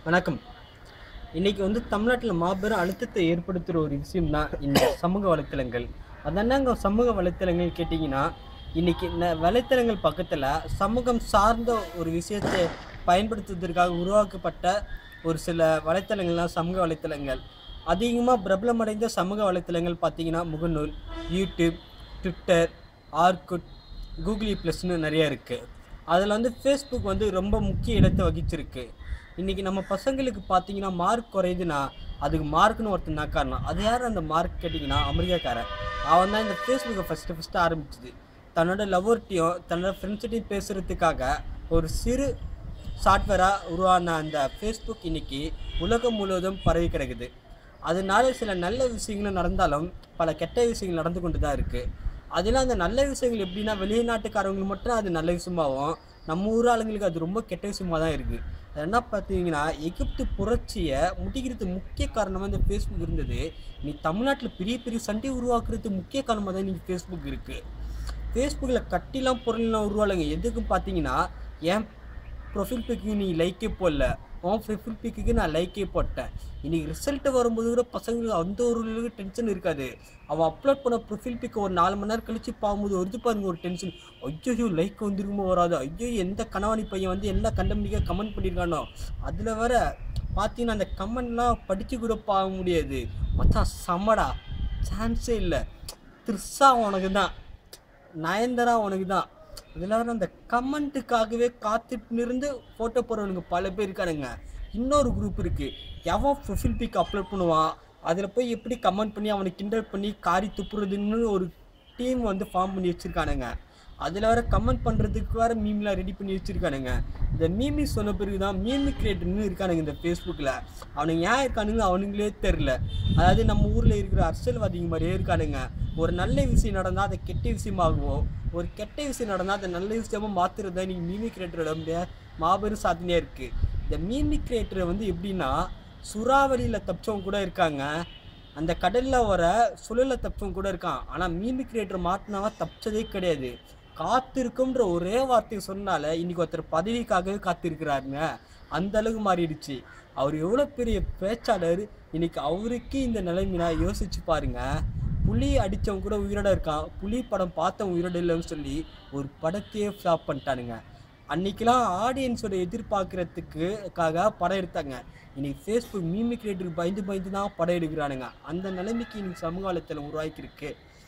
வணக்கம் இன்னைக்கு வந்து தமிழ்நாட்டில் மாபெரும் அழுத்தத்தை ஏற்படுத்துகிற ஒரு விஷயம் தான் இந்த சமூக வலைத்தளங்கள் அதென்னங்க சமூக வலைத்தளங்கள் கேட்டிங்கன்னா இன்னைக்கு இந்த வலைத்தளங்கள் பக்கத்தில் சமூகம் சார்ந்த ஒரு விஷயத்தை பயன்படுத்துவதற்காக உருவாக்கப்பட்ட ஒரு சில வலைத்தளங்கள்லாம் சமூக வலைத்தளங்கள் அதிகமாக பிரபலமடைந்த சமூக வலைத்தளங்கள் பார்த்தீங்கன்னா முகநூல் யூடியூப் ட்விட்டர் ஆர்குட் கூகுளி ப்ளஸ்னு நிறைய இருக்குது அதில் வந்து ஃபேஸ்புக் வந்து ரொம்ப முக்கிய இடத்தை வகிச்சிருக்கு இன்றைக்கி நம்ம பசங்களுக்கு பார்த்தீங்கன்னா மார்க் குறையுதுன்னா அதுக்கு மார்க்னு ஒருத்தன் தான் காரணம் அது யார் அந்த மார்க் கேட்டிங்கன்னா அமெரிக்காக்காரன் அவன் தான் இந்த ஃபேஸ்புக்கை ஃபஸ்ட்டு ஃபஸ்ட்டு ஆரம்பிச்சது தன்னோட லவ்வர்ட்டையும் தன்னோட ஃப்ரெண்ட்ஸ்கிட்டையும் பேசுகிறதுக்காக ஒரு சிறு சாஃப்ட்வேராக உருவான அந்த ஃபேஸ்புக் இன்னைக்கு உலகம் முழுவதும் பரவி கிடக்குது அதனால சில நல்ல விஷயங்களும் நடந்தாலும் பல கெட்ட விஷயங்கள் நடந்து கொண்டு தான் இருக்குது அதில் அந்த நல்ல விஷயங்கள் எப்படின்னா வெளிநாட்டுக்காரங்களுக்கு மட்டும் அது நல்ல விஷயமாகவும் நம்ம ஊர் ஆளுங்களுக்கு அது ரொம்ப கெட்ட விஷயமா தான் இருக்குது அது என்ன பார்த்தீங்கன்னா எகிப்து புரட்சியை முடிக்கிறது முக்கிய காரணமாக இந்த ஃபேஸ்புக் இருந்தது நீ தமிழ்நாட்டில் பெரிய பெரிய சண்டை உருவாக்குறது முக்கிய காரணமாக தான் இன்னைக்கு ஃபேஸ்புக் இருக்குது ஃபேஸ்புக்கில் கட்டிலாம் பொருள்லாம் உருவாளுங்க எதுக்கு பார்த்தீங்கன்னா என் ப்ரொஃபைல் பிக்கு நீ லைக்கே போடல உன் ப்ரொஃபைல் பிக்குக்கு நான் லைக்கே போட்டேன் இன்னைக்கு ரிசல்ட் வரும்போது கூட பசங்களுக்கு அந்த ஒரு அளவுக்கு டென்ஷன் இருக்காது அவன் அப்லோட் பண்ண ப்ரொஃபைல் பிக்கை ஒரு நாலு மணி நேரம் கழிச்சு பார்க்கும்போது வருது பாருங்க ஒரு டென்ஷன் ஐயோ லைக் வந்துருக்குமோ வராது ஐயோ எந்த கணவாணி பையன் வந்து என்ன கண்டமணிக்காக கமெண்ட் பண்ணியிருக்கானோ அதில் வர பார்த்தீங்கன்னா அந்த கமெண்ட்லாம் படித்து கூட பார்க்க முடியாது மச்சான் செம்மடா சான்ஸே இல்லை த்ரிஷா உனக்கு தான் நயன்தாரா உனக்கு தான் இதில் வர அந்த கமெண்ட்டுக்காகவே காத்துட்டு இருந்து ஃபோட்டோ போடுறவனுங்க பல பேர் இருக்கானுங்க இன்னொரு குரூப் இருக்குது எவன் ப்ரொஃபைல் பிக் அப்லோட் பண்ணுவான் அதில் போய் எப்படி கமெண்ட் பண்ணி அவனை கிண்டல் பண்ணி காரி துப்புறதுன்னு ஒரு டீம் வந்து ஃபார்ம் பண்ணி வச்சுருக்கானுங்க அதில் வர கமெண்ட் பண்ணுறதுக்கு வேறு மீம்லாம் ரெடி பண்ணி வச்சுருக்கானுங்க இந்த மீமி சொன்ன பிறகு தான் மீமி கிரியேட்டர்னு இருக்கானுங்க இந்த ஃபேஸ்புக்கில் அவனுங்க ஏன் இருக்கானுங்க அவனுங்களே தெரில அதாவது நம்ம ஊரில் இருக்கிற அரசியல்வாதிங்க மாதிரியே இருக்கானுங்க ஒரு நல்ல விஷயம் நடந்தால் அதை கெட்ட விஷயமாகுவோம் ஒரு கெட்ட விஷயம் நடந்தால் அதை நல்ல விஷயமா மாற்றுறது தான் நீங்கள் மீமி கிரியேட்டரோட முடிய மாபெரும் சாதனையாக இருக்குது இந்த மீமி கிரியேட்டரை வந்து எப்படின்னா சுறாவளியில் தப்பிச்சவங்க கூட இருக்காங்க அந்த கடலில் வர சுழலில் தப்பிச்சவங்க கூட இருக்கான் ஆனால் மீமி கிரியேட்டர் மாட்டினவன் தப்பிச்சதே கிடையாது காத்திருக்கும்ன்ற ஒரே வார்த்தையை சொன்னால இன்னைக்கு ஒருத்தர் பதவிக்காகவே காத்திருக்கிறாருங்க அந்த அளவுக்கு மாறிடுச்சு அவர் எவ்வளோ பெரிய பேச்சாளர் இன்னைக்கு அவருக்கு இந்த நிலைமைனா யோசிச்சு பாருங்க புலி அடித்தவன் கூட உயிரோட இருக்கான் புலி படம் பார்த்தவன் உயிரோட இல்லைன்னு சொல்லி ஒரு படத்தையே ஃப்ளாப் பண்ணிட்டானுங்க அன்னைக்கெல்லாம் ஆடியன்ஸோட எதிர்பார்க்கறதுக்குக்காக படம் எடுத்தாங்க இன்னைக்கு ஃபேஸ்புக் மீமி கிரியேட்டருக்கு பயந்து பயந்து தான் படம் எடுக்கிறானுங்க அந்த நிலைமைக்கு இன்னைக்கு சமூக வலைத்தளம் உருவாக்கியிருக்கு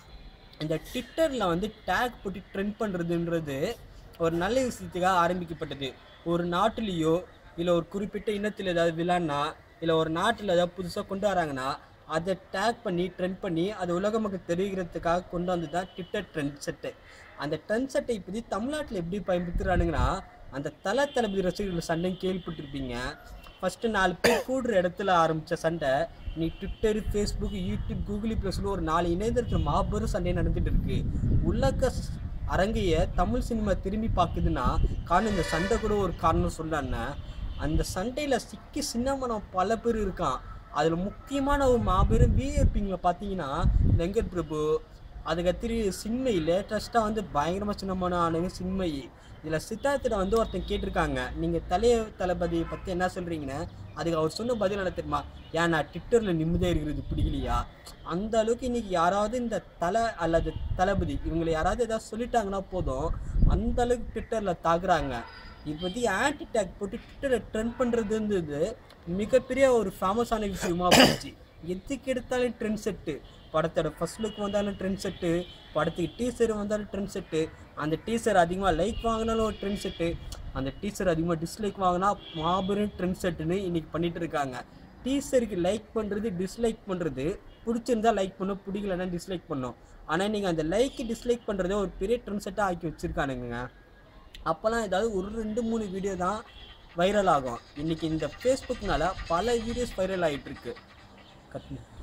இந்த ட்விட்டரில் வந்து டேக் போட்டு ட்ரெண்ட் பண்ணுறதுன்றது ஒரு நல்ல விஷயத்துக்காக ஆரம்பிக்கப்பட்டது ஒரு நாட்டிலேயோ இல்லை ஒரு குறிப்பிட்ட இனத்தில் ஏதாவது விழான்னா இல்லை ஒரு நாட்டில் ஏதாவது புதுசாக கொண்டு வராங்கன்னா அதை டேக் பண்ணி ட்ரெண்ட் பண்ணி அது உலக மக்கள் தெரிவிக்கிறதுக்காக கொண்டு வந்து தான் ட்விட்டர் ட்ரெண்ட் செட்டு அந்த ட்ரெண்ட் செட்டை இப்போதி தமிழ்நாட்டில் எப்படி பயன்படுத்துகிறானுங்கன்னா அந்த தல தளபதி ரசிகர்கள் சண்டைன்னு கேள்விப்பட்டிருப்பீங்க ஃபஸ்ட்டு நாலு பேர் கூடுற இடத்துல ஆரம்பித்த சண்டை நீ ட்விட்டர் ஃபேஸ்புக் யூடியூப் கூகுளி ப்ளஸ்ல ஒரு நாலு இணையதளத்தில் மாபெரும் சண்டை நடந்துட்டு இருக்கு உலக ஸ்- அரங்கைய தமிழ் சினிமா திரும்பி பார்க்குதுன்னா காரணம் இந்த சண்டை கூட ஒரு காரணம் சொல்லான்னு அந்த சண்டையில் சிக்கி சின்னமனம் பல பேர் இருக்கான் அதில் முக்கியமான ஒரு மாபெரும் விஐபிங்களை பார்த்தீங்கன்னா வெங்கட் பிரபு அதுக்கத்திரி சின்மை லேட்டஸ்ட்டாக வந்து பயங்கரமாக சின்னமான ஆனவங்க சின்மை இதில் சித்தார்த்திட வந்து ஒருத்தன் கேட்டிருக்காங்க நீங்கள் தலைய தளபதியை பற்றி என்ன சொல்கிறீங்கன்னு அதுக்கு அவர் சொன்ன பதில் என்ன தெரியுமா ஏன் நான் ட்விட்டரில் நிம்மதியாக இருக்கிறது பிடிக்கலையா அந்த அளவுக்கு இன்னைக்கு யாராவது இந்த தலை அல்லது தளபதி இவங்களை யாராவது ஏதாவது சொல்லிட்டாங்கன்னா போதும் அந்த அளவுக்கு ட்விட்டரில் தாக்குறாங்க இப்போதி ஆன்டி டேக் போட்டு ட்விட்டரை ட்ரெண்ட் பண்ணுறதுன்றது மிகப்பெரிய ஒரு ஃபேமஸான விஷயமா போச்சு எதுக்கு எடுத்தாலும் ட்ரெண்ட் செட்டு படத்தோட ஃபர்ஸ்ட் லுக் வந்தாலும் ட்ரெண்ட் செட்டு படத்துக்கு டீசர் வந்தாலும் ட்ரெண்ட் செட்டு அந்த டீசர் அதிகமாக லைக் வாங்கினாலும் ஒரு ட்ரெண்ட் செட்டு அந்த டீசர் அதிகமாக டிஸ்லைக் வாங்கினா மாபெரும் ட்ரெண்ட் செட்டுன்னு இன்னைக்கு பண்ணிட்டு இருக்காங்க டீசருக்கு லைக் பண்ணுறது டிஸ்லைக் பண்ணுறது பிடிச்சிருந்தா லைக் பண்ணும் பிடிக்கலன்னா டிஸ்லைக் பண்ணும் ஆனால் நீங்கள் அந்த லைக் டிஸ்லைக் பண்ணுறதே ஒரு பெரிய ட்ரெண்ட் செட்டாக ஆக்கி வச்சுருக்கானுங்க அப்போல்லாம் ஏதாவது ஒரு ரெண்டு மூணு வீடியோ தான் வைரல் ஆகும் இன்னைக்கு இந்த ஃபேஸ்புக்னால பல வீடியோஸ் வைரல் ஆகிட்டு இருக்கு கட்டு